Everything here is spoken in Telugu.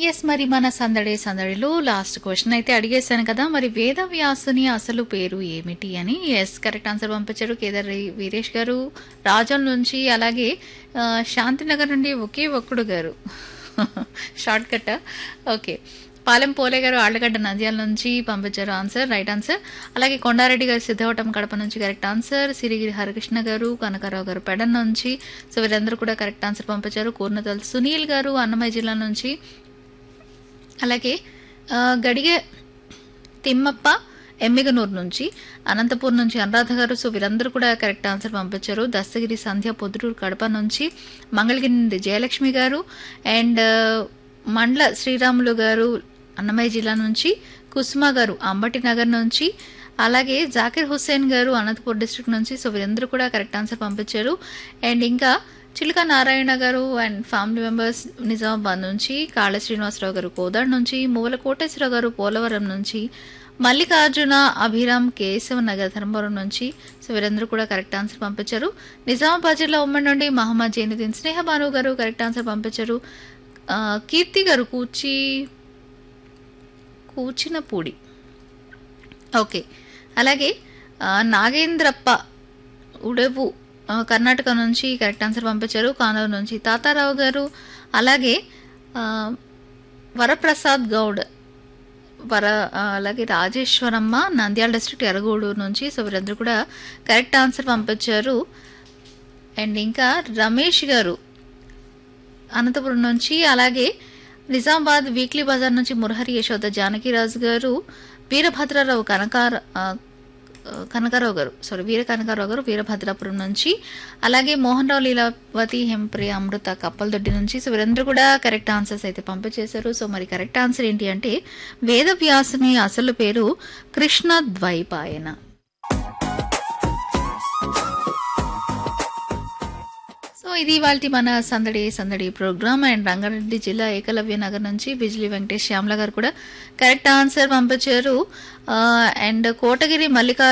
ఎస్ మరి మన సందడి సందడిలో లాస్ట్ క్వశ్చన్ అయితే అడిగేశాను కదా మరి వేదవ్యాసుని అసలు పేరు ఏమిటి అని ఎస్ కరెక్ట్ ఆన్సర్ పంపించారు కేదార్ వీరేష్ గారు రాజోల్ నుంచి అలాగే ఆ, శాంతినగర్ నుండి ఒకే ఒక్కడు గారు షార్ట్ కట్ ఓకే పాలెం పోలే గారు ఆళ్లగడ్డ నంద్యాల నుంచి పంపించారు ఆన్సర్ రైట్ ఆన్సర్ అలాగే కొండారెడ్డి గారు సిద్ధవటం కడప నుంచి కరెక్ట్ ఆన్సర్ సిరిగిరి హరికృష్ణ గారు కనకారావు గారు పెడన్ నుంచి సో వీరందరూ కూడా కరెక్ట్ ఆన్సర్ పంపించారు కూర్నతల్ సునీల్ గారు అన్నమయ్య జిల్లా నుంచి అలాగే ఆ, గడిగే తిమ్మప్ప ఎమ్మిగనూరు నుంచి అనంతపూర్ నుంచి అనురాధ గారు సో వీరందరూ కూడా కరెక్ట్ ఆన్సర్ పంపించారు దస్తగిరి సంధ్య పొద్దుటూరు కడప నుంచి మంగళగిరి నుండి జయలక్ష్మి గారు అండ్ మండల శ్రీరాములు గారు అన్నమయ్య జిల్లా నుంచి కుసుమ గారు అంబటి నగర్ నుంచి అలాగే జాకిర్ హుస్సేన్ గారు అనంతపూర్ డిస్ట్రిక్ట్ నుంచి సో వీరందరూ కూడా కరెక్ట్ ఆన్సర్ పంపించారు అండ్ ఇంకా చిలుక నారాయణ గారు అండ్ ఫ్యామిలీ మెంబర్స్ నిజామాబాద్ నుంచి కాళ శ్రీనివాసరావు గారు కోదాడ్ నుంచి మూల కోటేశ్వరరావు గారు పోలవరం నుంచి మల్లికార్జున అభిరామ్ కేశవ నగర్ ధర్మవరం నుంచి సో వీరందరూ కూడా కరెక్ట్ ఆన్సర్ పంపించారు నిజామాబాద్ జిల్లా ఉమ్మడి నుండి మహమ్మద్ జైనుద్దీన్ స్నేహ భాను గారు కరెక్ట్ ఆన్సర్ పంపించారు ఆ, కీర్తి గారు కూచి కూచినపూడి ఓకే అలాగే ఆ, నాగేంద్రప్ప ఉడవు ఆ, కర్ణాటక నుంచి కరెక్ట్ ఆన్సర్ పంపించారు కానూరు నుంచి తాతారావు గారు అలాగే ఆ, వరప్రసాద్ గౌడ్ వర ఆ, అలాగే రాజేశ్వరమ్మ నంద్యాల డిస్ట్రిక్ట్ ఎరగూడూరు నుంచి సో వీరందరూ కూడా కరెక్ట్ ఆన్సర్ పంపించారు అండ్ ఇంకా రమేష్ గారు అనంతపురం నుంచి అలాగే నిజామాబాద్ వీక్లీ బజార్ నుంచి మురహరి యశోద జానకిరాజు గారు వీరభద్రరావు కనకార ఆ, ఆ, కనకారావు గారు సారీ వీర కనకారావు గారు వీరభద్రాపురం నుంచి అలాగే మోహన్ రావు లీలావతి హెంప్రియ అమృత కప్పలదొడ్డి నుంచి సో వీరందరూ కూడా కరెక్ట్ ఆన్సర్స్ అయితే పంపించేశారు సో మరి కరెక్ట్ ఆన్సర్ ఏంటి అంటే వేదవ్యాసుని అసలు పేరు కృష్ణ ద్వైపాయన సో ఇది వాళ్ళ మన సందడి సందడి ప్రోగ్రామ్ అండ్ రంగారెడ్డి జిల్లా ఏకలవ్య నగర్ నుంచి బిజ్లీ వెంకటేష్ శ్యామల గారు కూడా కరెక్ట్ ఆన్సర్ పంపించారు ఆ, అండ్ కోటగిరి మల్లికా